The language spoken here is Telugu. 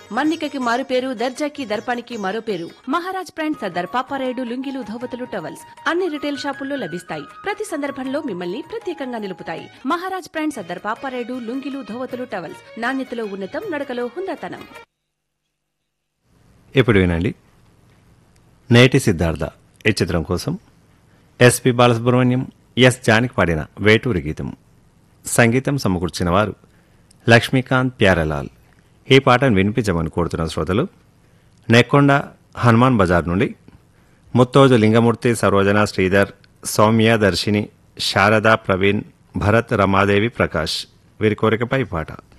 మన్నికకి మారు పేరు దర్జాకి దర్పానికి మరో పేరు మహారాజ్ బ్రాండ్ సర్దార్ పాపారాయుడు లుంగిలు ధోవతులు టవల్స్ అన్ని రిటైల్ షాపుల్లో లభిస్తాయి ప్రతి సందర్భంలో మిమ్మల్ని ప్రత్యేకంగా నిలుపుతాయి మహారాజ్ బ్రాండ్ సర్దార్ పాపారాయుడు లుంగిలు ధోవతులు టవల్స్ నాణ్యతలో ఉన్నతం నడకలో హుందాతనం ఇప్పుడు వినండి నేటి సిద్ధార్థ ఈ చిత్రం కోసం ఎస్పి బాలసుబ్రహ్మణ్యం ఎస్ జానికి పాడిన వేటూరి గీతం సంగీతం సమకూర్చిన వారు లక్ష్మీకాంత్ ప్యారలాల్ ఈ పాటను వినిపించమని కోరుతున్న శ్రోతలు నెక్కొండ హనుమాన్ బజార్ నుండి ముత్తోజు లింగమూర్తి సరోజన శ్రీధర్ సౌమ్య దర్శిని శారద ప్రవీణ్ భరత్ రమాదేవి ప్రకాష్ వీరి కోరికపై పాట